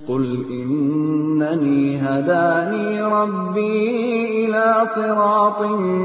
قُلْ إِنَّنِي هَدَانِي رَبِّي إِلَىٰ صِرَاطٍ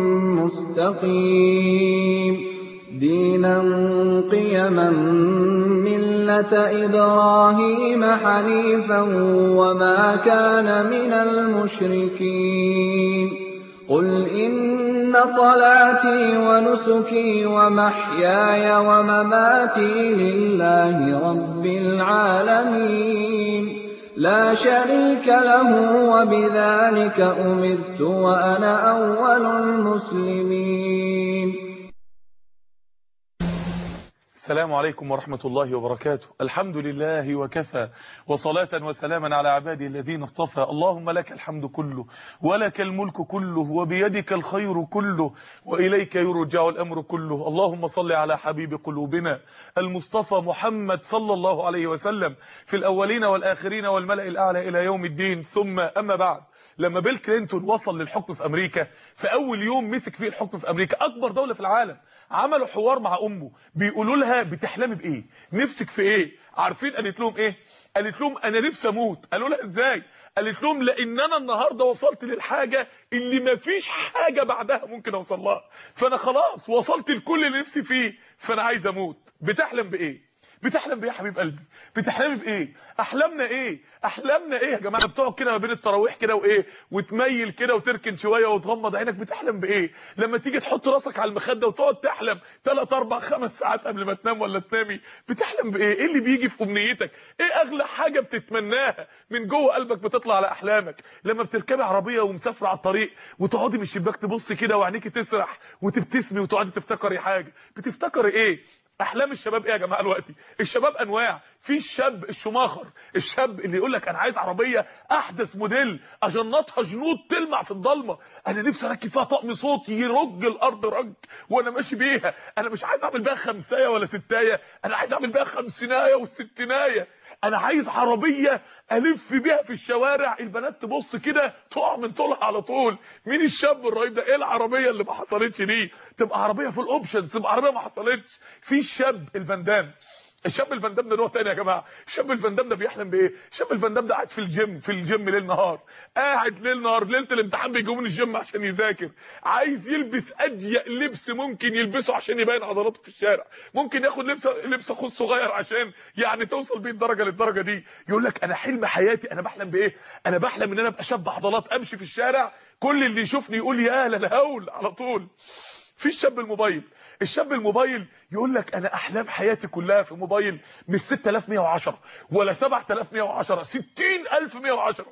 مُّسْتَقِيمٍ دِينًا قِيَمًا مِّلَّةَ إِبْرَاهِيمَ حَنِيفًا وَمَا كَانَ مِنَ الْمُشْرِكِينَ قُلْ إِنَّ صَلَاتِي وَنُسُكِي وَمَحْيَايَ وَمَمَاتِي لِلَّهِ رَبِّ الْعَالَمِينَ لَا شَرِيكَ لَهُ ۖ وَبِذَٰلِكَ أُمِرْتُ وَأَنَا أَوَّلُ الْمُسْلِمِينَ السلام عليكم ورحمة الله وبركاته الحمد لله وكفى وصلاة وسلاما على عباده الذين اصطفى اللهم لك الحمد كله ولك الملك كله وبيدك الخير كله وإليك يرجع الأمر كله اللهم صل على حبيب قلوبنا المصطفى محمد صلى الله عليه وسلم في الأولين والآخرين والملأ الأعلى إلى يوم الدين ثم أما بعد لما بيل كلينتون وصل للحكم في امريكا في اول يوم مسك فيه الحكم في امريكا اكبر دولة في العالم عملوا حوار مع امه بيقولوا لها بتحلمي بايه نفسك في ايه عارفين قالت لهم ايه قالت لهم انا نفسي اموت قالوا لها ازاي قالت لهم لان انا النهارده وصلت للحاجه اللي مفيش حاجه بعدها ممكن اوصل لها فانا خلاص وصلت لكل اللي نفسي فيه فانا عايز اموت بتحلم بايه بتحلم بايه يا حبيب قلبي بتحلمي بايه احلامنا ايه احلامنا ايه يا جماعه بتقعد كده ما بين التراويح كده وايه وتميل كده وتركن شويه وتغمض عينك بتحلم بايه لما تيجي تحط راسك على المخده وتقعد تحلم 3 4 5 ساعات قبل ما تنام ولا تنامي بتحلم بايه ايه اللي بيجي في امنيتك ايه اغلى حاجه بتتمناها من جوه قلبك بتطلع على احلامك لما بتركبي عربيه ومسافره على الطريق وتقعدي من الشباك تبصي كده وعينيكي تسرح وتبتسمي وتقعدي تفتكري حاجه بتفتكري ايه احلام الشباب ايه يا جماعه دلوقتي الشباب انواع في الشاب الشماخر الشاب اللي يقول لك انا عايز عربيه احدث موديل اجنطها جنود تلمع في الضلمه انا نفسي اركب فيها طقم صوت يرج الارض رج وانا ماشي بيها انا مش عايز اعمل بيها خمسايه ولا ستايه انا عايز اعمل بيها خمسينايه وستينايه انا عايز عربيه الف بيها في الشوارع البنات تبص كده تقع من طولها على طول مين الشاب الرهيب ده ايه العربيه اللي ما حصلتش دي تبقى عربيه في الاوبشنز تبقى عربيه ما حصلتش في الشاب الفندام الشاب الفندام ده نوع تاني يا جماعه الشاب الفندام ده بيحلم بايه الشاب الفندام ده قاعد في الجيم في الجيم ليل نهار قاعد ليل نهار ليله الامتحان بيجوا من الجيم عشان يذاكر عايز يلبس اضيق لبس ممكن يلبسه عشان يبين عضلاته في الشارع ممكن ياخد لبس لبس اخوه الصغير عشان يعني توصل بيه الدرجه للدرجه دي يقول لك انا حلم حياتي انا بحلم بايه انا بحلم ان انا ابقى شاب عضلات امشي في الشارع كل اللي يشوفني يقول يا للهول على طول في الشاب الموبايل الشاب الموبايل يقول لك انا احلام حياتي كلها في موبايل مش 6110 ولا 7110 60110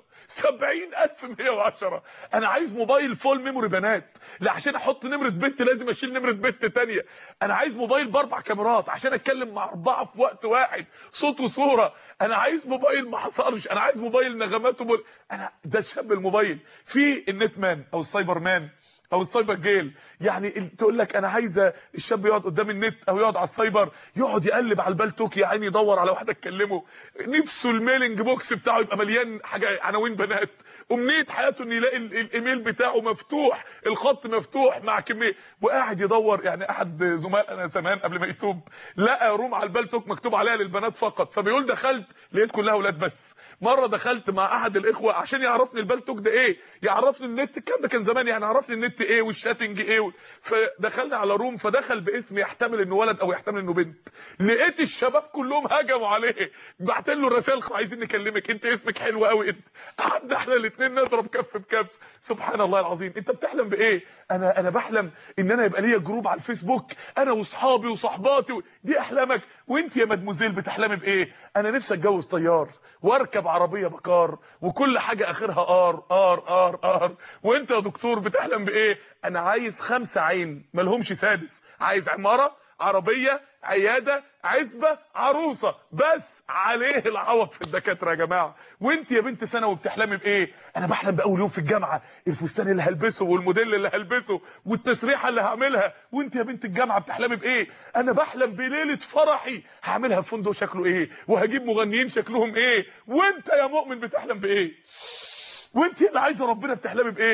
70110 انا عايز موبايل فول ميموري بنات لا عشان احط نمره بنت لازم اشيل نمره بنت تانية انا عايز موبايل باربع كاميرات عشان اتكلم مع اربعه في وقت واحد صوت وصوره انا عايز موبايل ما حصلش انا عايز موبايل نغمات ومول... انا ده الشاب الموبايل في النت مان او السايبر مان او السايبر جيل يعني تقول لك انا عايزه الشاب يقعد قدام النت او يقعد على السايبر يقعد يقلب على البالتوك يا عيني يدور على واحده تكلمه نفسه الميلنج بوكس بتاعه يبقى مليان حاجه عناوين بنات امنيه حياته ان يلاقي الايميل بتاعه مفتوح الخط مفتوح مع كميه وقاعد يدور يعني احد زملائنا زمان قبل ما يتوب لقى روم على البالتوك مكتوب عليها للبنات فقط فبيقول دخلت لقيت كلها اولاد بس مره دخلت مع احد الاخوه عشان يعرفني البالتوك ده ايه يعرفني النت الكلام ده كان زمان يعني عرفني النت ايه والشاتنج ايه فدخلنا على روم فدخل باسم يحتمل انه ولد او يحتمل انه بنت لقيت الشباب كلهم هجموا عليه بعت له رسائل عايزين نكلمك انت اسمك حلو قوي انت قعدنا احنا الاثنين نضرب كف بكف سبحان الله العظيم انت بتحلم بايه انا انا بحلم ان انا يبقى ليا جروب على الفيسبوك انا واصحابي وصحباتي و... دي احلامك وانت يا مدموزيل بتحلمي بايه انا نفسي اتجوز طيار واركب عربيه بكار وكل حاجه اخرها ار ار ار ار وانت يا دكتور بتحلم بايه انا عايز خمسة عين ملهمش سادس عايز عماره عربيه عياده عزبه عروسه بس عليه العوض في الدكاتره يا جماعه وانت يا بنت ثانوي بتحلمي بايه انا بحلم باول يوم في الجامعه الفستان اللي هلبسه والموديل اللي هلبسه والتسريحه اللي هعملها وانت يا بنت الجامعه بتحلمي بايه انا بحلم بليله فرحي هعملها في فندق شكله ايه وهجيب مغنيين شكلهم ايه وانت يا مؤمن بتحلم بايه وانت اللي عايزه ربنا بتحلمي بايه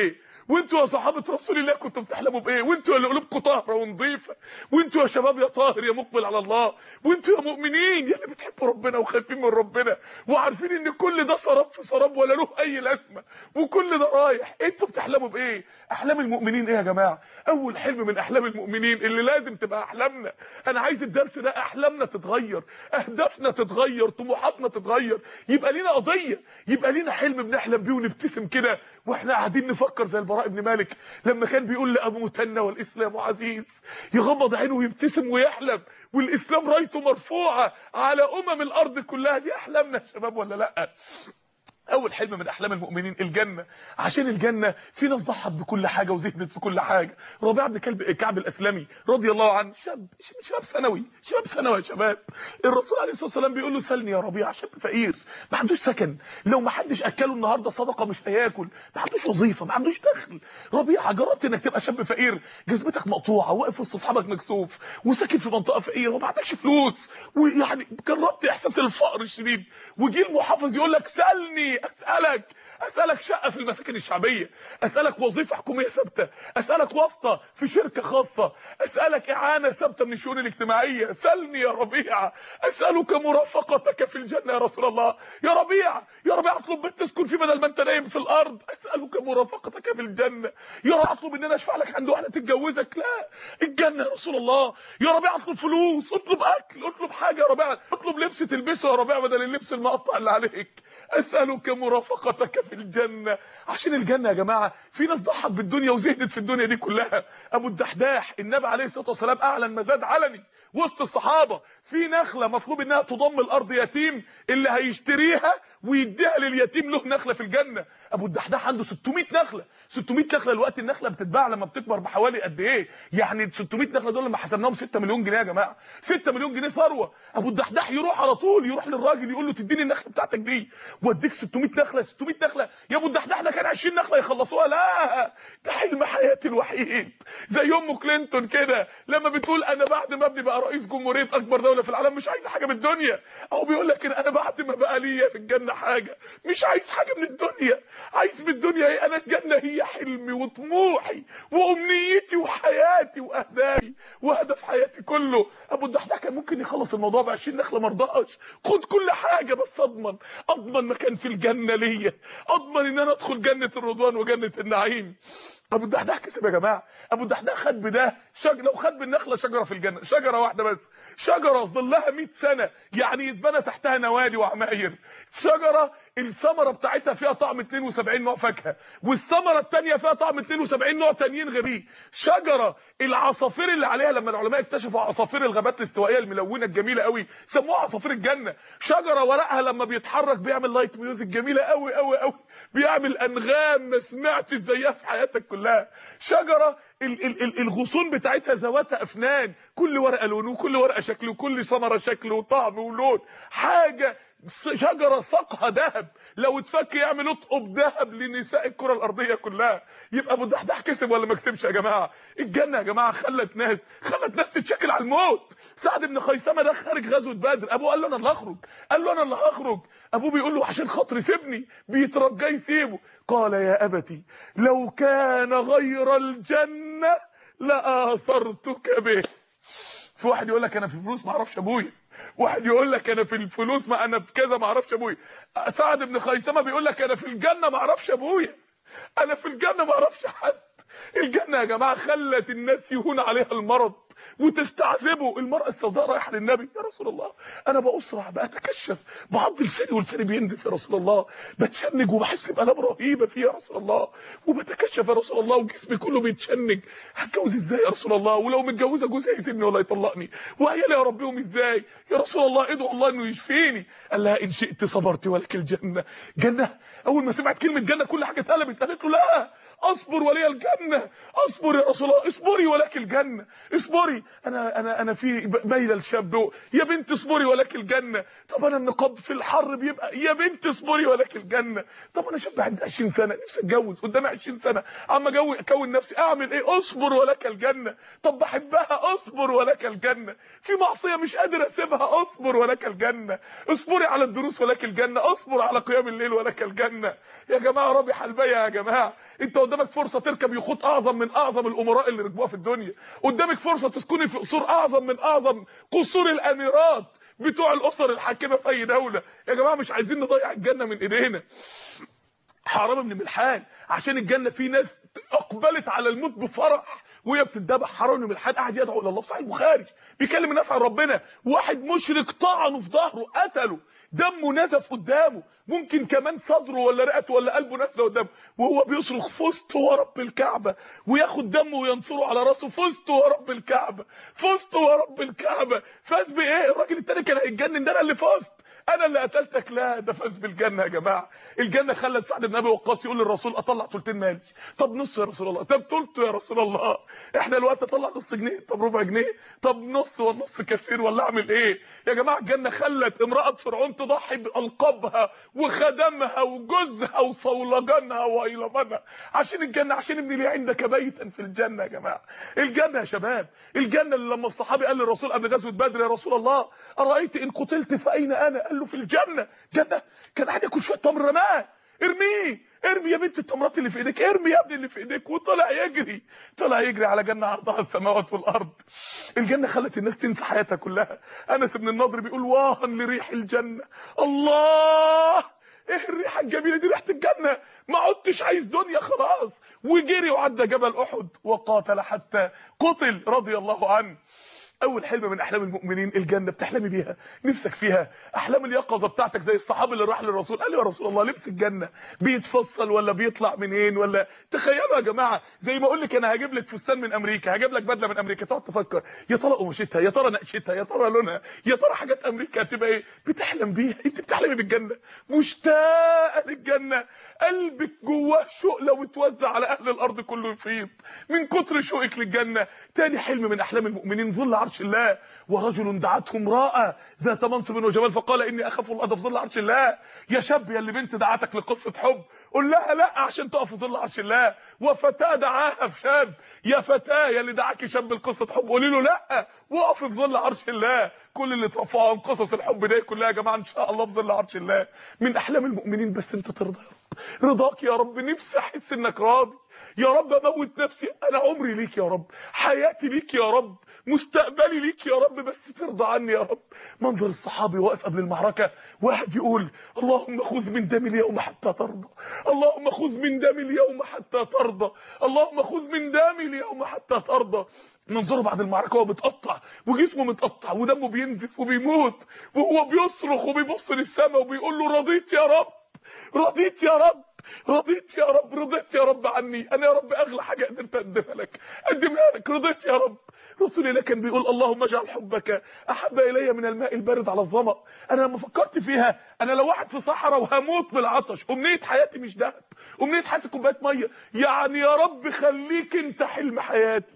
وانتوا يا صحابه رسول الله كنتوا بتحلموا بايه وانتوا اللي قلوبكم طاهره ونظيفه وانتوا يا شباب يا طاهر يا مقبل على الله وانتوا يا مؤمنين يا اللي بتحبوا ربنا وخايفين من ربنا وعارفين ان كل ده سراب في سراب ولا له اي لازمه وكل ده رايح انتوا بتحلموا بايه احلام المؤمنين ايه يا جماعه اول حلم من احلام المؤمنين اللي لازم تبقى احلامنا انا عايز الدرس ده احلامنا تتغير اهدافنا تتغير طموحاتنا تتغير يبقى لينا قضيه يبقى لينا حلم بنحلم بيه ونبتسم كده واحنا قاعدين نفكر زي البراء بن مالك لما كان بيقول لاموتن والاسلام عزيز يغمض عينه ويبتسم ويحلم والاسلام رايته مرفوعه على امم الارض كلها دي احلامنا يا شباب ولا لا اول حلم من احلام المؤمنين الجنه عشان الجنه في ناس ضحت بكل حاجه وزهدت في كل حاجه ربيع بن كلب كعب الاسلمي رضي الله عنه شاب شباب ثانوي شباب ثانوي يا شباب الرسول عليه الصلاه والسلام بيقول له سلني يا ربيع شاب فقير ما عندوش سكن لو ما حدش اكله النهارده صدقه مش هياكل ما عندوش وظيفه ما عندوش دخل ربيع جربت انك تبقى شاب فقير جزمتك مقطوعه واقف وسط اصحابك مكسوف وساكن في منطقه فقيره وما عندكش فلوس ويعني جربت احساس الفقر الشديد وجي المحافظ يقول لك سلني اسالك اسالك شقه في المساكن الشعبيه اسالك وظيفه حكوميه ثابته اسالك واسطه في شركه خاصه اسالك اعانه ثابته من الشؤون الاجتماعيه سلني يا ربيع اسالك مرافقتك في الجنه يا رسول الله يا ربيع يا ربيع اطلب بيت تسكن فيه بدل ما انت نايم في الارض اسالك مرافقتك في الجنه يا ربيع اطلب ان انا اشفع لك عند واحده تتجوزك لا الجنه يا رسول الله يا ربيع اطلب فلوس اطلب اكل اطلب حاجه يا ربيع اطلب لبس تلبسه يا ربيع بدل اللبس المقطع اللي عليك اسالك مرافقتك في الجنه عشان الجنه يا جماعه في ناس ضحت بالدنيا وزهدت في الدنيا دي كلها ابو الدحداح النبي عليه الصلاه والسلام اعلن مزاد علني وسط الصحابه في نخله مطلوب انها تضم الارض يتيم اللي هيشتريها ويديها لليتيم له نخله في الجنه ابو الدحداح عنده 600 نخله 600 نخله الوقت النخله بتتباع لما بتكبر بحوالي قد ايه يعني 600 نخله دول لما حسبناهم 6 مليون جنيه يا جماعه 6 مليون جنيه ثروه ابو الدحداح يروح على طول يروح للراجل يقول له تديني النخله بتاعتك دي واديك 600 نخله 600 نخله يا ابو الدحداح ده كان 20 نخله يخلصوها لا ده حلم حياتي الوحيد زي ام كلينتون كده لما بتقول انا بعد ما ابني بقى رئيس جمهوريه اكبر دوله في العالم مش عايز حاجه من الدنيا او بيقول لك انا بعد ما بقى ليا في الجنه حاجه مش عايز حاجه من الدنيا عايز من الدنيا ايه انا الجنه هي حلمي وطموحي وامنيتي وحياتي واهدافي وهدف حياتي كله ابو الدحداح كان ممكن يخلص الموضوع ب 20 نخله ما رضاش خد كل حاجه بس اضمن اضمن مكان في الجنه ليا اضمن ان انا ادخل جنه الرضوان وجنه النعيم ابو الدحداح كسب يا جماعه ابو الدحداح خد بده شج... لو خد بالنخله شجره في الجنه شجره واحده بس شجره ظلها 100 سنه يعني يتبنى تحتها نوادي وعماير شجره الثمره بتاعتها فيها طعم 72 نوع فاكهه والثمره الثانيه فيها طعم 72 نوع تانيين غيريه شجره العصافير اللي عليها لما العلماء اكتشفوا عصافير الغابات الاستوائيه الملونه الجميله قوي سموها عصافير الجنه شجره ورقها لما بيتحرك بيعمل لايت ميوزك جميله قوي قوي قوي بيعمل انغام ما سمعتش زيها في حياتك كلها شجره ال ال ال الغصون بتاعتها ذواتها افنان كل ورقه لون وكل ورقه شكل وكل ثمره شكل وطعم ولون حاجه شجره ساقها ذهب لو اتفك يعمل اطقب ذهب لنساء الكره الارضيه كلها يبقى ابو الدحداح كسب ولا ما كسبش يا جماعه الجنه يا جماعه خلت ناس خلت ناس تتشكل على الموت سعد بن خيثمه ده خارج غزوه بدر ابوه قال له انا اللي هخرج قال له انا اللي هخرج ابوه بيقول له عشان خاطري سيبني بيترجى يسيبه قال يا ابتي لو كان غير الجنه لاثرتك به في واحد يقول لك انا في فلوس ما اعرفش ابويا واحد يقول لك انا في الفلوس ما انا في كذا ما اعرفش ابويا سعد بن خيثمه بيقول لك انا في الجنه ما اعرفش ابويا انا في الجنه ما اعرفش حد الجنه يا جماعه خلت الناس يهون عليها المرض وتستعذبه المرأة السوداء رايحة للنبي يا رسول الله أنا بأسرع بأتكشف بعض لساني والفري بينزف يا رسول الله بتشنج وبحس بألام رهيبة فيه يا رسول الله وبتكشف يا رسول الله وجسمي كله بيتشنج هتجوز ازاي يا رسول الله ولو متجوزة جوزها هيسيبني ولا يطلقني وعيالي يا ربيهم ازاي يا رسول الله ادعو الله انه يشفيني قال لها ان شئت صبرت ولك الجنة جنة اول ما سمعت كلمة جنة كل حاجة اتقلبت قالت له لا اصبر ولي الجنة اصبر يا رسول الله اصبري ولك الجنة اصبري اصبري انا انا انا في مايله لشاب يا بنت اصبري ولك الجنه طب انا النقاب في الحر بيبقى يا بنت اصبري ولك الجنه طب انا شاب عندي 20 سنه نفسي اتجوز قدامي 20 سنه عم اجوز اكون نفسي اعمل ايه اصبر ولك الجنه طب بحبها اصبر ولك الجنه في معصيه مش قادر اسيبها اصبر ولك الجنه اصبري على الدروس ولك الجنه اصبر على قيام الليل ولك الجنه يا جماعه رابح البيع يا جماعه انت قدامك فرصه تركب يخوت اعظم من اعظم الامراء اللي ركبوها في الدنيا قدامك فرصه تسكني في قصور اعظم من اعظم قصور الاميرات بتوع الاسر الحاكمه في اي دوله يا جماعه مش عايزين نضيع الجنه من ايدينا حرام من الملحان عشان الجنه في ناس اقبلت على الموت بفرح وهي بتتذبح حرام من الحال قاعد يدعو الى الله في صحيح البخاري بيكلم الناس عن ربنا واحد مشرك طعنه في ظهره قتله دمه نزف قدامه ممكن كمان صدره ولا رئته ولا قلبه نزل قدامه وهو بيصرخ فزت ورب الكعبه وياخد دمه وينصره على راسه فزت ورب الكعبه فزت ورب الكعبه فاز بايه الراجل التاني كان هيتجنن ده انا اللي فزت انا اللي قتلتك لا ده فاز بالجنه يا جماعه الجنه خلت سعد بن ابي وقاص يقول للرسول اطلع ثلثين مالي طب نص يا رسول الله طب ثلث يا رسول الله احنا الوقت اطلع نص جنيه طب ربع جنيه طب نص والنص كثير ولا اعمل ايه يا جماعه الجنه خلت امراه فرعون تضحي بالقابها وخدمها وجوزها وصولجانها وايلمانها عشان الجنه عشان ابني لي عندك بيتا في الجنه يا جماعه الجنه يا شباب الجنه اللي لما الصحابي قال للرسول قبل غزوه بدر يا رسول الله ارايت ان قتلت فاين انا قال له في الجنه جنه كان قاعد ياكل شويه تمر رماه ارميه ارمي يا بنت التمرات اللي في ايديك ارمي يا ابني اللي في ايديك وطلع يجري طلع يجري على جنه عرضها السماوات والارض الجنه خلت الناس تنسى حياتها كلها انس بن النضر بيقول واها لريح الجنه الله ايه الريحه الجميله دي ريحه الجنه ما عدتش عايز دنيا خلاص وجري وعدى جبل احد وقاتل حتى قتل رضي الله عنه اول حلم من احلام المؤمنين الجنه بتحلمي بيها نفسك فيها احلام اليقظه بتاعتك زي الصحابي اللي راح للرسول قال له يا رسول الله لبس الجنه بيتفصل ولا بيطلع منين ولا تخيلوا يا جماعه زي ما اقول لك انا هجيب لك فستان من امريكا هجيب لك بدله من امريكا تقعد تفكر يا ترى قماشتها يا ترى نقشتها يا ترى لونها يا ترى حاجات امريكا هتبقى ايه بتحلم بيها انت بتحلمي بالجنه مشتاقه للجنه قلبك جواه شوق لو اتوزع على اهل الارض كله يفيض من كتر شوقك للجنه تاني حلم من احلام المؤمنين ظل عرش الله ورجل دعته امراه ذات منصب وجمال فقال اني اخاف الله ده في ظل عرش الله يا شاب يا اللي بنت دعتك لقصه حب قول لها لا عشان تقف في ظل عرش الله وفتاه دعاها في شاب يا فتاه يا اللي دعاكي شاب لقصه حب قولي له لا وقف في ظل عرش الله كل اللي اترفعوا عن قصص الحب دي كلها يا جماعه ان شاء الله في ظل عرش الله من احلام المؤمنين بس انت ترضى يا رب رضاك يا رب نفسي احس انك راضي يا رب اموت نفسي انا عمري ليك يا رب حياتي ليك يا رب مستقبلي ليك يا رب بس ترضى عني يا رب منظر الصحابي واقف قبل المعركه واحد يقول اللهم خذ من دمي اليوم حتى ترضى اللهم خذ من دمي اليوم حتى ترضى اللهم خذ من دمي اليوم حتى ترضى منظره بعد المعركه وهو متقطع وجسمه متقطع ودمه بينزف وبيموت وهو بيصرخ وبيبص للسماء وبيقول له رضيت يا رب رضيت يا رب رضيت يا رب رضيت يا رب عني انا يا رب اغلى حاجه قدرت اقدمها لك اقدمها لك رضيت يا رب رسول الله كان بيقول اللهم اجعل حبك احب الي من الماء البارد على الظما انا لما فكرت فيها انا لو واحد في صحراء وهموت بالعطش امنيه حياتي مش دهب امنيه حياتي كوبايه ميه يعني يا رب خليك انت حلم حياتي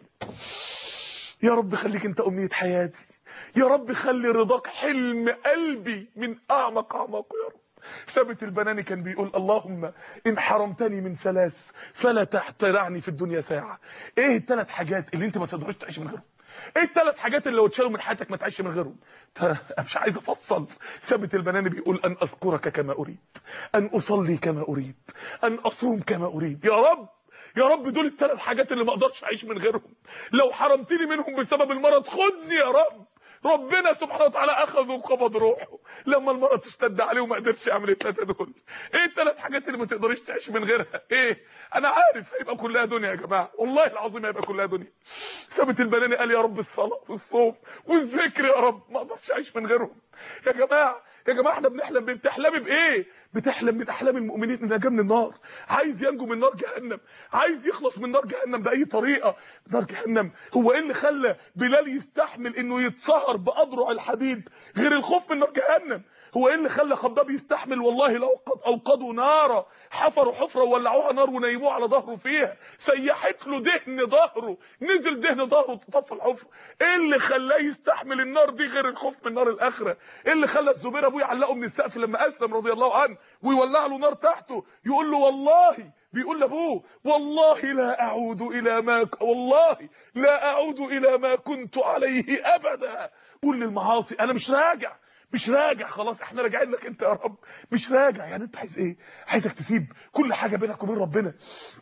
يا رب خليك انت امنيه حياتي يا رب خلي رضاك حلم قلبي من اعمق اعماقه يا رب ثابت البناني كان بيقول اللهم ان حرمتني من ثلاث فلا تحترعني في الدنيا ساعه ايه الثلاث حاجات اللي انت ما تقدرش تعيش من غيرهم ايه الثلاث حاجات اللي لو اتشالوا من حياتك ما تعيش من غيرهم مش عايز افصل ثابت البناني بيقول ان اذكرك كما اريد ان اصلي كما اريد ان اصوم كما اريد يا رب يا رب دول الثلاث حاجات اللي ما اقدرش اعيش من غيرهم لو حرمتني منهم بسبب المرض خدني يا رب ربنا سبحانه وتعالى اخذ وقبض روحه لما المرض اشتد عليه وما قدرش يعمل الثلاثه دول ايه الثلاث حاجات اللي ما تقدريش تعيش من غيرها ايه انا عارف هيبقى كلها دنيا يا جماعه والله العظيم هيبقى كلها دنيا ثابت البناني قال يا رب الصلاه والصوم والذكر يا رب ما اقدرش اعيش من غيرهم يا جماعه يا جماعه احنا بنحلم بايه بتحلمي بايه بتحلم من احلام المؤمنين ان نجا من النار عايز ينجو من نار جهنم عايز يخلص من نار جهنم باي طريقه نار جهنم هو ايه اللي خلى بلال يستحمل انه يتصهر باضرع الحديد غير الخوف من نار جهنم هو ايه اللي خلى خباب يستحمل والله لو قد اوقدوا نارا حفروا حفره وولعوها نار ونيموه على ظهره فيها سيحت له دهن ظهره نزل دهن ظهره طفى الحفره ايه اللي خلاه يستحمل النار دي غير الخوف من نار الاخره ايه اللي خلى الزبير ابوه يعلقه من السقف لما اسلم رضي الله عنه ويولع له نار تحته يقول له والله بيقول لابوه والله لا اعود الى ما ك... والله لا اعود الى ما كنت عليه ابدا قول للمعاصي انا مش راجع مش راجع خلاص احنا راجعين لك انت يا رب مش راجع يعني انت عايز ايه عايزك تسيب كل حاجه بينك وبين ربنا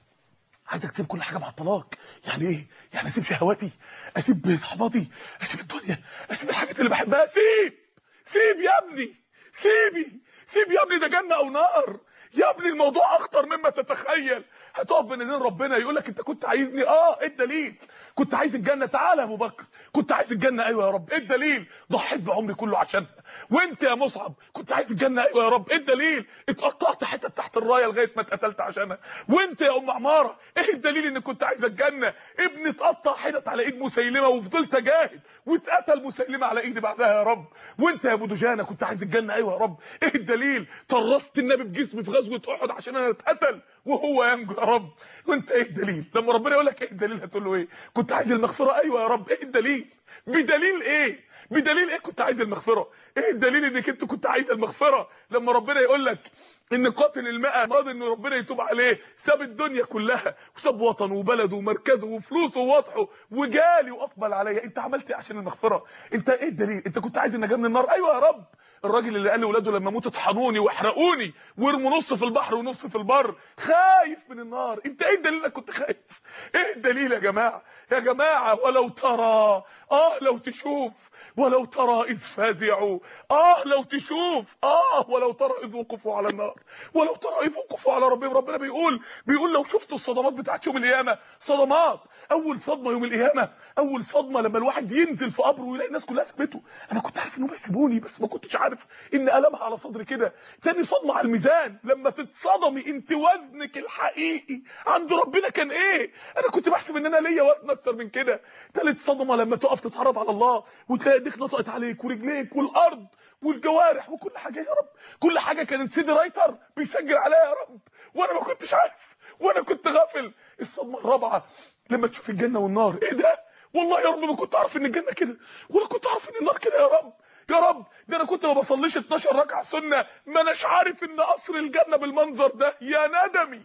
عايزك تسيب كل حاجه مع الطلاق يعني ايه يعني اسيب شهواتي اسيب صحباتي اسيب الدنيا اسيب الحاجات اللي بحبها سيب سيب يا ابني سيبي سيب يا ابني ده جنه او نار يا ابني الموضوع اخطر مما تتخيل هتقف بين ايدين ربنا يقول لك انت كنت عايزني اه ايه الدليل كنت عايز الجنه تعالى يا ابو بكر كنت عايز الجنه ايوه يا رب ايه الدليل ضحيت بعمري كله عشانها وانت يا مصعب كنت عايز الجنه ايوه يا رب ايه الدليل اتقطعت حته تحت الرايه لغايه ما اتقتلت عشانها وانت يا ام عماره ايه الدليل انك كنت عايز الجنه ابني اتقطع حتت على ايد مسيلمه وفضلت اجاهد واتقتل مسيلمه على ايدي بعدها يا رب وانت يا ابو دجانه كنت عايز الجنه ايوه يا رب ايه الدليل طرست النبي بجسمي في غزوه احد عشان انا اتقتل وهو ينجو يا رب وانت ايه الدليل لما ربنا يقول لك ايه الدليل هتقول له ايه كنت عايز المغفره ايوه يا رب ايه الدليل بدليل ايه بدليل ايه كنت عايز المغفره ايه الدليل انك انت كنت عايز المغفره لما ربنا يقول لك ان قاتل الماء راضي ان ربنا يتوب عليه ساب الدنيا كلها وساب وطنه وبلده ومركزه وفلوسه ووضحه وجالي واقبل عليا انت عملت ايه عشان المغفره انت ايه الدليل انت كنت عايز النجاه من النار ايوه يا رب الراجل اللي قال لاولاده لما اموت اطحنوني واحرقوني وارموا نص في البحر ونص في البر خايف من النار انت ايه الدليل انك كنت خايف ايه الدليل يا جماعه يا جماعه ولو ترى اه لو تشوف ولو ترى اذ فزعوا اه لو تشوف اه ولو ترى اذ وقفوا على النار ولو ترى اذ وقفوا على ربهم ربنا بيقول بيقول لو شفتوا الصدمات بتاعت يوم القيامه صدمات اول صدمه يوم القيامه اول صدمه لما الواحد ينزل في قبره ويلاقي الناس كلها سابته انا كنت عارف انهم هيسيبوني بس ما كنتش عارف ان قلمها على صدري كده تاني صدمه على الميزان لما تتصدمي انت وزنك الحقيقي عند ربنا كان ايه انا كنت بحسب ان انا ليا وزن اكتر من كده تالت صدمه لما تقف تتعرض على الله وتلاقي ايديك نطقت عليك ورجليك والارض والجوارح وكل حاجه يا رب كل حاجه كانت سيدي رايتر بيسجل عليها يا رب وانا ما كنتش عارف وانا كنت غافل الصدمه الرابعه لما تشوف الجنه والنار ايه ده والله يا رب ما كنت اعرف ان الجنه كده ولا كنت اعرف ان النار كده يا رب يا رب ده انا كنت ما بصليش 12 ركعه سنه ما اناش عارف ان قصر الجنه بالمنظر ده يا ندمي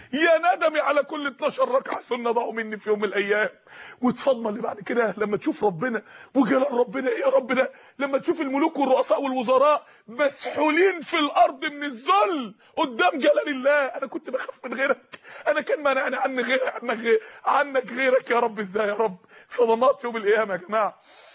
يا ندمي على كل 12 ركعه سنه ضاعوا مني في يوم من الايام والصدمه اللي بعد كده لما تشوف ربنا وجلال ربنا ايه يا رب ده لما تشوف الملوك والرؤساء والوزراء مسحولين في الارض من الذل قدام جلال الله انا كنت بخاف من غيرك انا كان مانعني عني غير عنك غير عنك غيرك يا رب ازاي يا رب صدمات يوم القيامه يا جماعه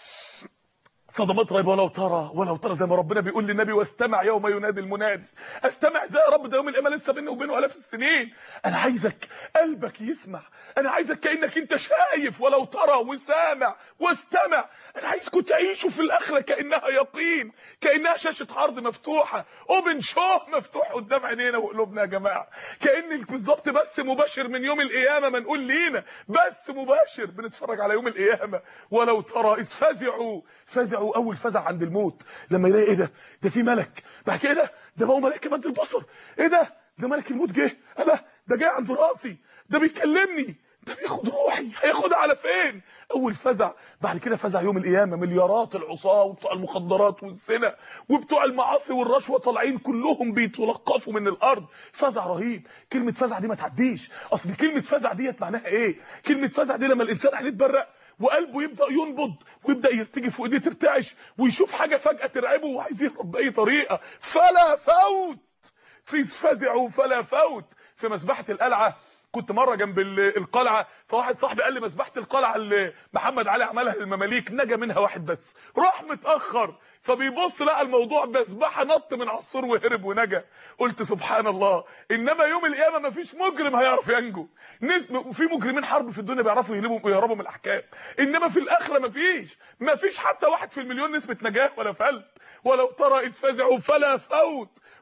صدمات رهيبه ولو ترى ولو ترى زي ما ربنا بيقول للنبي واستمع يوم ينادي المنادي استمع ازاي يا رب ده يوم القيامه لسه بيني وبينه الاف السنين انا عايزك قلبك يسمع انا عايزك كانك انت شايف ولو ترى وسامع واستمع انا عايزكم تعيشوا في الاخره كانها يقين كانها شاشه عرض مفتوحه اوبن شو مفتوح قدام عينينا وقلوبنا يا جماعه كان بالظبط بس مباشر من يوم القيامه ما نقول لينا بس مباشر بنتفرج على يوم القيامه ولو ترى اذ فزعوا فزعوا اول فزع عند الموت لما يلاقي ايه ده ده في ملك بعد كده ده بقى ملائكه مد البصر ايه ده ده ملك الموت جه انا ده جاي عند راسي ده بيكلمني ده بياخد روحي هياخدها على فين اول فزع بعد كده فزع يوم القيامه مليارات العصاه وبتوع المخدرات والزنا وبتوع المعاصي والرشوه طالعين كلهم بيتلقفوا من الارض فزع رهيب كلمه فزع دي ما تعديش اصل كلمه فزع ديت معناها ايه كلمه فزع دي لما الانسان عينيه تبرق وقلبه يبدا ينبض ويبدا يرتجف وايديه ترتعش ويشوف حاجه فجاه ترعبه وعايز يهرب باي طريقه فلا فوت في فزعوا فلا فوت في مسبحه القلعه كنت مره جنب القلعه فواحد صاحبي قال لي مسبحه القلعه اللي محمد علي عملها للمماليك نجا منها واحد بس راح متاخر فبيبص لقى الموضوع مسبحه نط من على السور وهرب ونجا قلت سبحان الله انما يوم القيامه مفيش مجرم هيعرف ينجو في مجرمين حرب في الدنيا بيعرفوا يهربوا ويهربوا من الاحكام انما في الاخره مفيش مفيش حتى واحد في المليون نسبه نجاه ولا فلت ولو ترى اذ فزعوا فلا فوت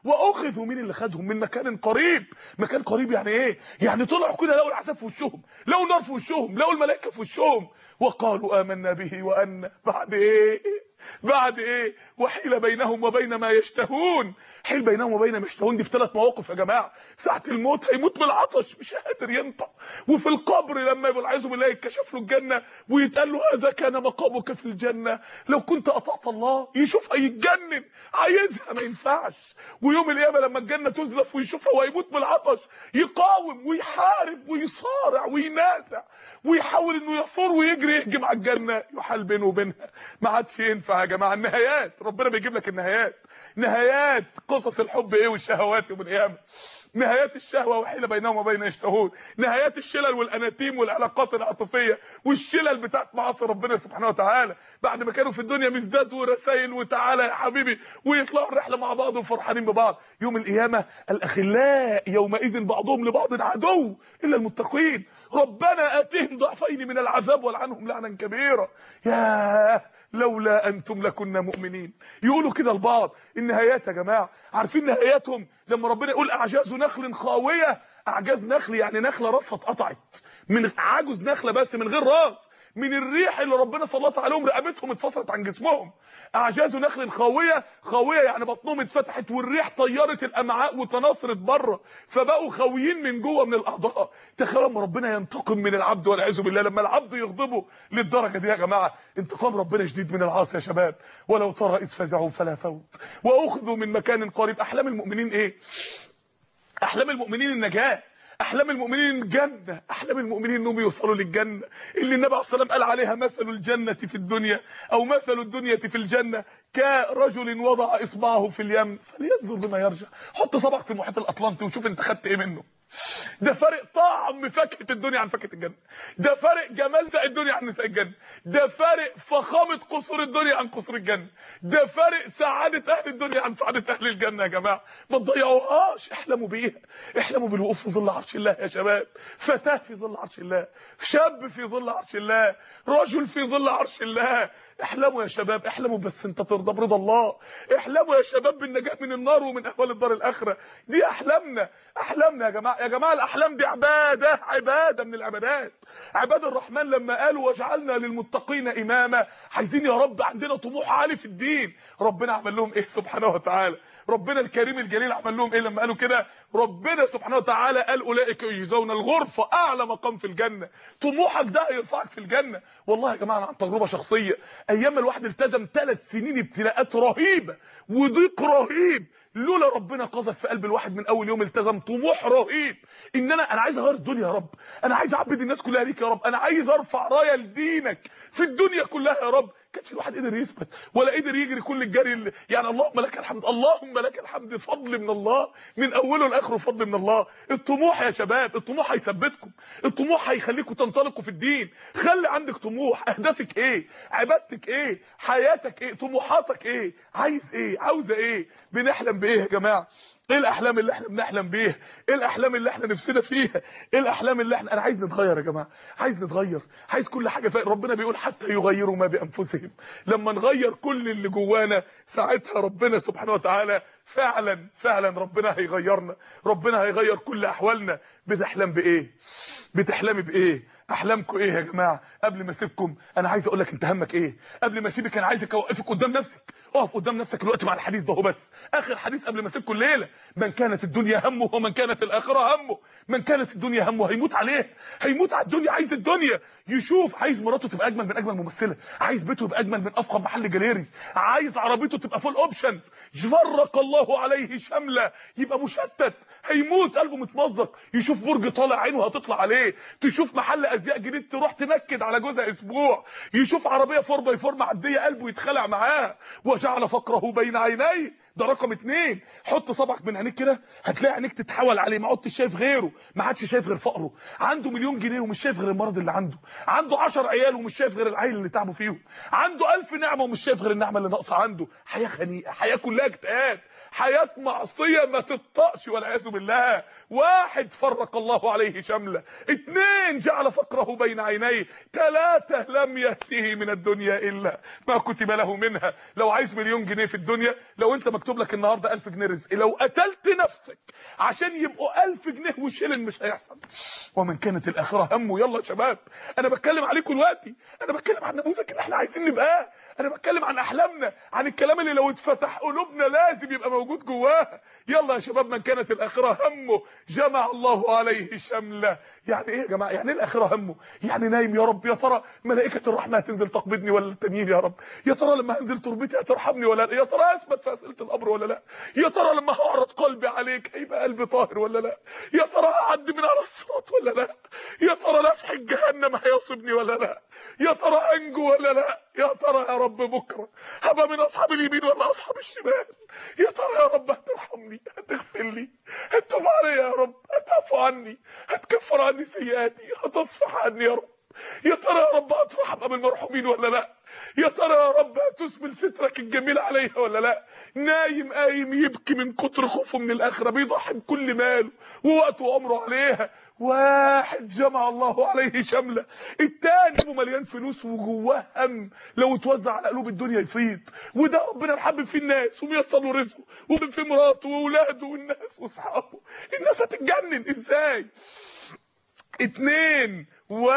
واخذوا مين اللي خدهم من مكان قريب مكان قريب يعني ايه يعني طلعوا كده لقوا العذاب في وشهم لقوا نار في وشهم لقوا الملائكه في وشهم وقالوا آمنا به وأن بعد ايه بعد ايه وحيل بينهم وبين ما يشتهون حيل بينهم وبين ما يشتهون دي في ثلاث مواقف يا جماعه ساعه الموت هيموت بالعطش مش قادر ينطق وفي القبر لما يبقى العياذ بالله يتكشف له الجنه ويتقال له هذا كان مقامك في الجنه لو كنت اطعت الله يشوف هيتجنن عايزها ما ينفعش ويوم القيامه لما الجنه تزلف ويشوفها ويموت بالعطش يقاوم ويحارب ويصارع وينازع ويحاول انه يثور ويجري يهجم على الجنه يحال بينه وبينها ما عادش ينفع يا جماعه النهايات ربنا بيجيب لك النهايات نهايات قصص الحب ايه والشهوات يوم القيامه نهايات الشهوة وحيلة بينهم وبين يشتهون نهايات الشلل والأناتيم والعلاقات العاطفية والشلل بتاعت معاصي ربنا سبحانه وتعالى بعد ما كانوا في الدنيا مزداد ورسائل وتعالى يا حبيبي ويطلعوا الرحلة مع بعض وفرحانين ببعض يوم القيامة الأخلاء يومئذ بعضهم لبعض عدو إلا المتقين ربنا آتهم ضعفين من العذاب والعنهم لعنا كبيرا يا لولا انتم لكنا مؤمنين يقولوا كده لبعض النهايات يا جماعه عارفين نهاياتهم لما ربنا يقول اعجاز نخل خاويه اعجاز نخل يعني نخله راسها اتقطعت من عجز نخله بس من غير راس من الريح اللي ربنا سلط عليهم رقبتهم اتفصلت عن جسمهم اعجاز نخل خاويه خاويه يعني بطنهم اتفتحت والريح طيرت الامعاء وتناثرت بره فبقوا خاويين من جوه من الاعضاء تخيلوا لما ربنا ينتقم من العبد والعياذ بالله لما العبد يغضبه للدرجه دي يا جماعه انتقام ربنا شديد من العاصي يا شباب ولو ترى اذ فزعوا فلا فوت واخذوا من مكان قريب احلام المؤمنين ايه احلام المؤمنين النجاه احلام المؤمنين الجنه احلام المؤمنين انهم يوصلوا للجنه اللي النبي عليه الصلاه والسلام قال عليها مثل الجنه في الدنيا او مثل الدنيا في الجنه كرجل وضع اصبعه في اليم فلينظر بما يرجع حط صبعك في المحيط الاطلنطي وشوف انت خدت ايه منه ده فرق طعم فاكهه الدنيا عن فاكهه الجنه ده فرق جمال نساء الدنيا عن نساء الجنه ده فرق فخامه قصور الدنيا عن قصور الجنه ده فرق سعاده اهل الدنيا عن سعاده اهل الجنه يا جماعه ما تضيعوهاش احلموا بيها احلموا بالوقوف في ظل عرش الله يا شباب فتاه في ظل عرش الله شاب في ظل عرش الله رجل في ظل عرش الله احلموا يا شباب احلموا بس انت ترضى برضا الله احلموا يا شباب بالنجاة من النار ومن اهوال الدار الاخره دي احلامنا احلامنا يا جماعه يا جماعه الاحلام دي عباده عباده من العبادات عباد الرحمن لما قالوا وجعلنا للمتقين اماما عايزين يا رب عندنا طموح عالي في الدين ربنا عمل لهم ايه سبحانه وتعالى ربنا الكريم الجليل عمل لهم ايه لما قالوا كده ربنا سبحانه وتعالى قال اولئك يجزون الغرفه اعلى مقام في الجنه طموحك ده هيرفعك في الجنه والله يا جماعه انا عن تجربه شخصيه ايام الواحد التزم ثلاث سنين ابتلاءات رهيبه وضيق رهيب لولا ربنا قذف في قلب الواحد من اول يوم التزم طموح رهيب ان انا انا عايز اغير الدنيا يا رب انا عايز اعبد الناس كلها ليك يا رب انا عايز ارفع رايه لدينك في الدنيا كلها يا رب كانش الواحد قدر يثبت ولا قدر يجري كل الجري اللي يعني اللهم لك الحمد اللهم لك الحمد فضل من الله من اوله لاخره فضل من الله الطموح يا شباب الطموح هيثبتكم الطموح هيخليكم تنطلقوا في الدين خلي عندك طموح اهدافك ايه عبادتك ايه حياتك ايه طموحاتك ايه عايز ايه عاوزه ايه بنحلم بايه يا جماعه ايه الاحلام اللي احنا بنحلم بيها ايه الاحلام اللي احنا نفسنا فيها ايه الاحلام اللي احنا انا عايز نتغير يا جماعه عايز نتغير عايز كل حاجه فيه. ربنا بيقول حتى يغيروا ما بانفسهم لما نغير كل اللي جوانا ساعتها ربنا سبحانه وتعالى فعلا فعلا ربنا هيغيرنا ربنا هيغير كل احوالنا بتحلم بايه بتحلمي بايه احلامكم ايه يا جماعه قبل ما اسيبكم انا عايز اقول لك انت همك ايه قبل ما اسيبك انا عايزك اوقفك قدام نفسك اقف قدام نفسك الوقت مع الحديث ده هو بس اخر حديث قبل ما اسيبكم الليله من كانت الدنيا همه ومن كانت الاخره همه من كانت الدنيا همه هيموت عليه هيموت على الدنيا عايز الدنيا يشوف عايز مراته تبقى اجمل من اجمل ممثله عايز بيته يبقى اجمل من افخم محل جاليري عايز عربيته تبقى فول اوبشنز فرق الله عليه شمله يبقى مشتت هيموت قلبه متمزق يشوف برج طالع عينه هتطلع عليه تشوف محل ازياء جديد تروح تنكد على جوزها اسبوع يشوف عربيه 4 باي 4 معديه قلبه يتخلع معاها وجعل فقره بين عينيه ده رقم اتنين حط صبعك من عينيك كده هتلاقي عينيك تتحول عليه ما عدتش شايف غيره ما عادش شايف غير فقره عنده مليون جنيه ومش شايف غير المرض اللي عنده عنده 10 عيال ومش شايف غير العيل اللي تعبوا فيهم عنده ألف نعمه ومش شايف غير النعمه اللي ناقصه عنده حياه خنيقه حياه كلها اكتئاب حياة معصية ما تطقش والعياذ بالله واحد فرق الله عليه شملة اتنين جعل فقره بين عينيه ثلاثة لم يأتيه من الدنيا إلا ما كتب له منها لو عايز مليون جنيه في الدنيا لو انت مكتوب مكتوب لك النهارده 1000 جنيه رزق لو قتلت نفسك عشان يبقوا 1000 جنيه وشيلن مش هيحصل ومن كانت الاخره همه يلا يا شباب انا بتكلم عليكم دلوقتي انا بتكلم عن النموذج اللي احنا عايزين نبقاه انا بتكلم عن احلامنا عن الكلام اللي لو اتفتح قلوبنا لازم يبقى موجود جواها يلا يا شباب من كانت الاخره همه جمع الله عليه شمله يعني ايه يا جماعه يعني ايه الاخره همه يعني نايم يا رب يا ترى ملائكه الرحمه هتنزل تقبضني ولا التانيين يا رب يا ترى لما هنزل تربتي هترحمني ولا لا يا ترى اثبت في اسئله القبر ولا لا يا ترى لما هعرض قلبي عليك هيبقى قلبي طاهر ولا لا يا ترى هعدي من على الصراط ولا لا يا ترى لفح جهنم هيصيبني ولا لا يا ترى انجو ولا لا يا ترى يا رب بكره هبقى من اصحاب اليمين ولا اصحاب الشمال يا ترى يا رب هترحمني هتغفر لي هتتوب علي يا رب هتعفو عني هتكفر عني سيئاتي هتصفح عني يا رب يا ترى يا رب هترحم من المرحومين ولا لا يا ترى يا رب هتسبل سترك الجميل عليها ولا لا نايم قايم يبكي من كتر خوفه من الاخره بيضحي بكل ماله ووقته وعمره عليها واحد جمع الله عليه شمله التاني مليان فلوس وجواه هم لو اتوزع على قلوب الدنيا يفيض وده ربنا محبب فيه الناس وميسر له رزقه ومن في مراته واولاده والناس واصحابه الناس هتتجنن ازاي اتنين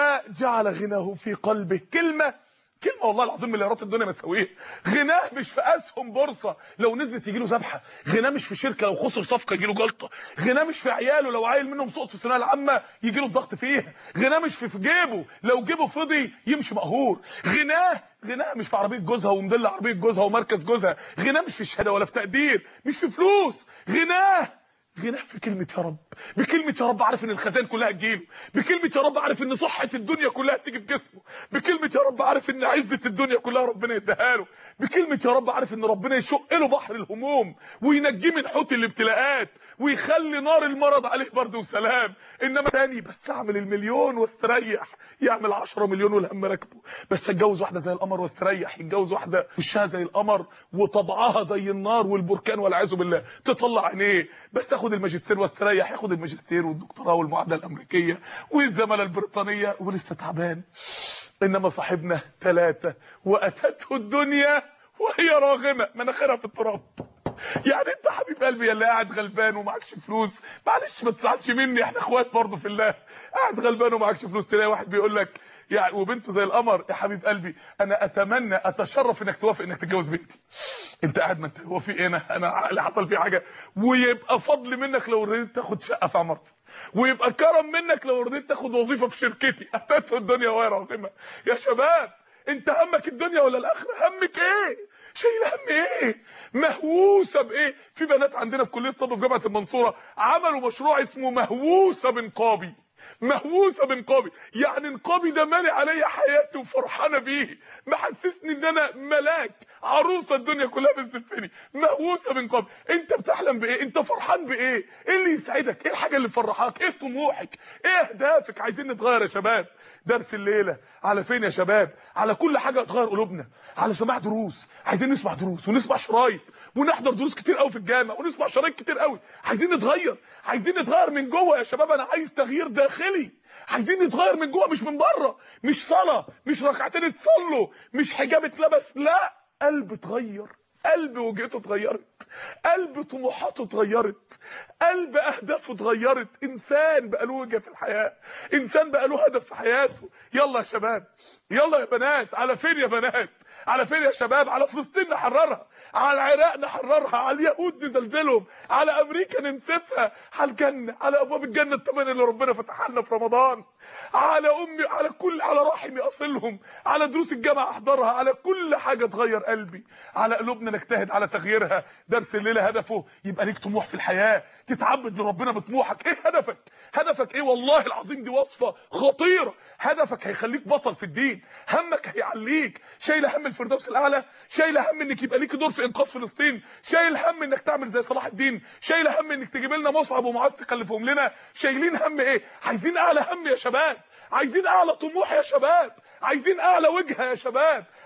وجعل غناه في قلبه كلمه كلمه والله العظيم مليارات الدنيا ما تساويها غناه مش في اسهم بورصه لو نزلت يجي له ذبحه غناه مش في شركه لو خسر صفقه يجي له جلطه غناه مش في عياله لو عيل منهم سقط في الثانويه العامه يجي له الضغط فيها غناه مش في, في جيبه لو جيبه فضي يمشي مقهور غناه غناه مش في عربيه جوزها ومدل عربيه جوزها ومركز جوزها غناه مش في شهاده ولا في تقدير مش في فلوس غناه غناه في كلمة يا رب بكلمة يا رب عارف ان الخزان كلها تجيله بكلمة يا رب عارف ان صحة الدنيا كلها تيجي في جسمه بكلمة يا رب عارف ان عزة الدنيا كلها ربنا يديها له بكلمة يا رب عارف ان ربنا يشق له بحر الهموم وينجيه من حوت الابتلاءات ويخلي نار المرض عليه برده وسلام انما تاني بس اعمل المليون واستريح يعمل 10 مليون والهم راكبه بس اتجوز واحده زي القمر واستريح يتجوز واحده وشها زي القمر وطبعها زي النار والبركان والعياذ بالله تطلع عينيه بس اخد الماجستير واستريح ياخد الماجستير والدكتوراه والمعادله الامريكيه والزماله البريطانيه ولسه تعبان انما صاحبنا ثلاثه واتته الدنيا وهي راغمه مناخيرها في التراب يعني انت حبيب قلبي يا اللي قاعد غلبان ومعكش فلوس معلش ما تزعلش مني احنا اخوات برضه في الله قاعد غلبان ومعكش فلوس تلاقي واحد بيقول لك يعني وبنته زي القمر يا حبيب قلبي انا اتمنى اتشرف انك توافق انك تتجوز بنتي انت قاعد ما انت هو في ايه انا انا عقلي حصل فيه حاجه ويبقى فضل منك لو رضيت تاخد شقه في عمارتي ويبقى كرم منك لو رضيت تاخد وظيفه في شركتي اتته الدنيا وهي راغمه يا شباب انت همك الدنيا ولا الاخره همك ايه شايل هم ايه مهووسه بايه في بنات عندنا في كليه الطب في جامعه المنصوره عملوا مشروع اسمه مهووسه بنقابي مهووسه بنقابي يعني نقابي ده مالي عليا حياتي وفرحانه بيه محسسني ان انا ملاك عروسه الدنيا كلها بتزفني مهووسه بنقابي انت بتحلم بايه انت فرحان بايه ايه اللي يسعدك ايه الحاجه اللي تفرحك ايه طموحك ايه اهدافك عايزين نتغير يا شباب درس الليله على فين يا شباب على كل حاجه تغير قلوبنا على سماع دروس عايزين نسمع دروس ونسمع شرايط ونحضر دروس كتير قوي في الجامع ونسمع شرايط كتير قوي عايزين نتغير عايزين نتغير من جوه يا شباب انا عايز تغيير داخلي عايزين نتغير من جوه مش من بره مش صلاه مش ركعتين اتصلوا مش حجاب اتلبس لا قلب اتغير قلب وجهته اتغيرت قلب طموحاته اتغيرت قلب اهدافه اتغيرت انسان بقى له وجهه في الحياه انسان بقى له هدف في حياته يلا يا شباب يلا يا بنات على فين يا بنات على فين يا شباب على فلسطين نحررها على العراق نحررها على اليهود نزلزلهم على امريكا ننسفها على الجنه على ابواب الجنه الثمانيه اللي ربنا فتحها لنا في رمضان على امي على كل على رحمي اصلهم على دروس الجامعه احضرها على كل حاجه تغير قلبي على قلوبنا نجتهد على تغييرها درس الليله هدفه يبقى ليك طموح في الحياه تتعبد لربنا بطموحك ايه هدفك هدفك ايه والله العظيم دي وصفه خطيره هدفك هيخليك بطل في الدين همك هيعليك شايل هم الفردوس الاعلى شايل هم انك يبقى ليك دور في انقاذ فلسطين شايل هم انك تعمل زي صلاح الدين شايل هم انك تجيب لنا مصعب ومعاذ تخلفهم لنا شايلين هم ايه عايزين اعلى هم يا شباب عايزين اعلى طموح يا شباب عايزين اعلى وجهه يا شباب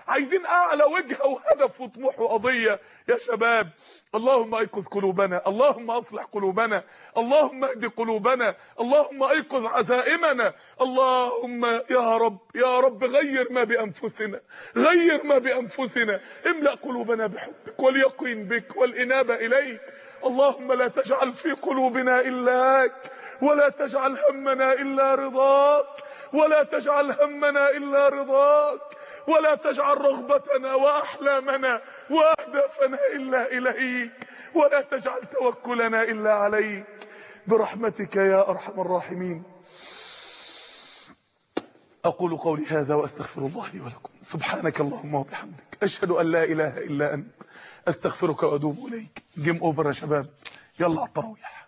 عايزين اعلى وجهه وهدف وطموح وقضيه يا شباب اللهم ايقظ قلوبنا اللهم اصلح قلوبنا اللهم اهد قلوبنا اللهم ايقظ عزائمنا اللهم يا رب يا رب غير ما بانفسنا غير ما بانفسنا املا قلوبنا بحبك واليقين بك والانابه اليك اللهم لا تجعل في قلوبنا إلاك ولا تجعل همنا إلا رضاك ولا تجعل همنا إلا رضاك ولا تجعل رغبتنا وأحلامنا وأهدافنا إلا إليك ولا تجعل توكلنا إلا عليك برحمتك يا أرحم الراحمين أقول قولي هذا وأستغفر الله لي ولكم سبحانك اللهم وبحمدك أشهد أن لا إله إلا أنت أستغفرك وأتوب إليك جيم أوفر يا شباب يلا على التراويح